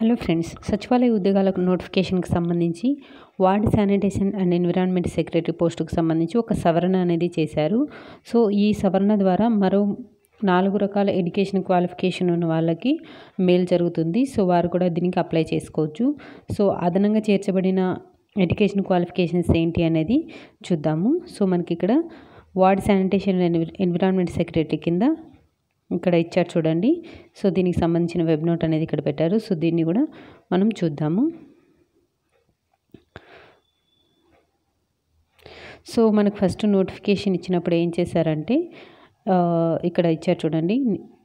hello friends సచివాలయ ఉద్యోగాలకు నోటిఫికేషన్కి సంబంధించి ward sanitation and environment secretary పోస్టుకు సంబంధించి ఒక సవరణ అనేది చేశారు సో ఈ సవరణ ద్వారా మరో నాలుగు రకాల ఎడ్యుకేషన్ క్వాలిఫికేషన్ ఉన్న వాళ్ళకి మేలు జరుగుతుంది సో వారు కూడా దీనికి అప్లై చేసుకోవచ్చు సో అదనంగా చేర్చబడిన ఎడ్యుకేషన్ క్వాలిఫికేషన్స్ ఏంటి అనేది చూద్దాము సో మనకి ఇక్కడ ward sanitation and environment secretary కింద ఇక్కడ ఇచ్చారు చూడండి సో దీనికి సంబంధించిన వెబ్ నోట్ అనేది ఇక్కడ పెట్టారు సో దీన్ని కూడా మనం చూద్దాము సో మనకు ఫస్ట్ నోటిఫికేషన్ ఇచ్చినప్పుడు ఏం చేశారంటే ఇక్కడ ఇచ్చారు చూడండి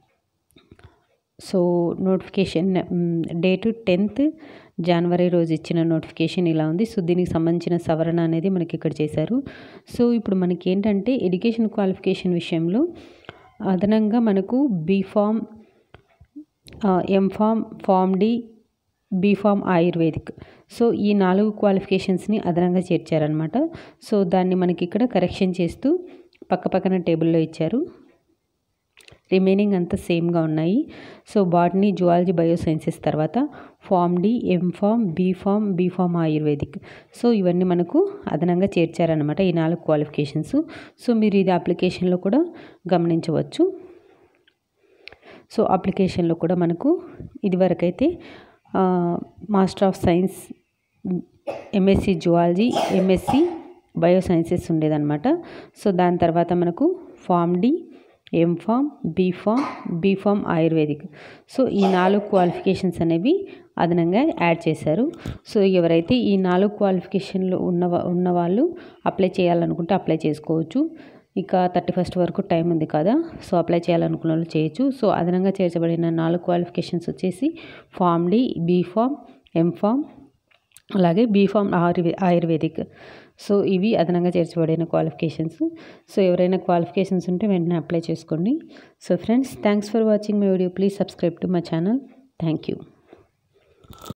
సో నోటిఫికేషన్ డేటు టెన్త్ జనవరి రోజు ఇచ్చిన నోటిఫికేషన్ ఇలా ఉంది సో దీనికి సంబంధించిన సవరణ అనేది మనకి ఇక్కడ చేశారు సో ఇప్పుడు మనకి ఏంటంటే ఎడ్యుకేషన్ క్వాలిఫికేషన్ విషయంలో అదనంగా మనకు B pharm M pharm pharm D B pharm Ayurvedic so ఈ నాలుగు క్వాలిఫికేషన్స్ని అదనంగా చేర్చారనమాట సో దాన్ని మనకి ఇక్కడ కరెక్షన్ చేస్తూ పక్క పక్కన టేబుల్లో ఇచ్చారు రిమైనింగ్ అంతా సేమ్గా ఉన్నాయి సో బాటనీ జువాలజీ బయోసైన్సెస్ తర్వాత pharm D M pharm B pharm B pharm Ayurvedic so ఇవన్నీ మనకు అదనంగా చేర్చారనమాట ఈ నాలుగు క్వాలిఫికేషన్స్ సో మీరు ఇది అప్లికేషన్లో కూడా గమనించవచ్చు సో అప్లికేషన్లో కూడా మనకు ఇదివరకైతే master of science MSc zoology MSc biosciences ఉండేదన్నమాట సో దాని తర్వాత మనకు pharm D M pharm B pharm B pharm Ayurvedic so ఈ నాలుగు క్వాలిఫికేషన్స్ అనేవి అదనంగా యాడ్ చేశారు సో ఎవరైతే ఈ నాలుగు క్వాలిఫికేషన్లు ఉన్న ఉన్న వాళ్ళు అప్లై చేయాలనుకుంటే అప్లై చేసుకోవచ్చు ఇక థర్టీ ఫస్ట్ వరకు టైం ఉంది కదా సో అప్లై చేయాలనుకున్న వాళ్ళు చేయొచ్చు సో అదనంగా చేర్చబడిన నాలుగు క్వాలిఫికేషన్స్ వచ్చేసి ఫామ్ డి బీఫామ్ ఎంఫామ్ అలాగే బీఫామ్ ఆయుర్వే ఆయుర్వేదిక్ సో ఇవి అదనంగా చేర్చబడిన క్వాలిఫికేషన్స్ సో ఎవరైనా క్వాలిఫికేషన్స్ ఉంటే వెంటనే అప్లై చేసుకోండి so friends thanks for watching my video please subscribe to my channel thank you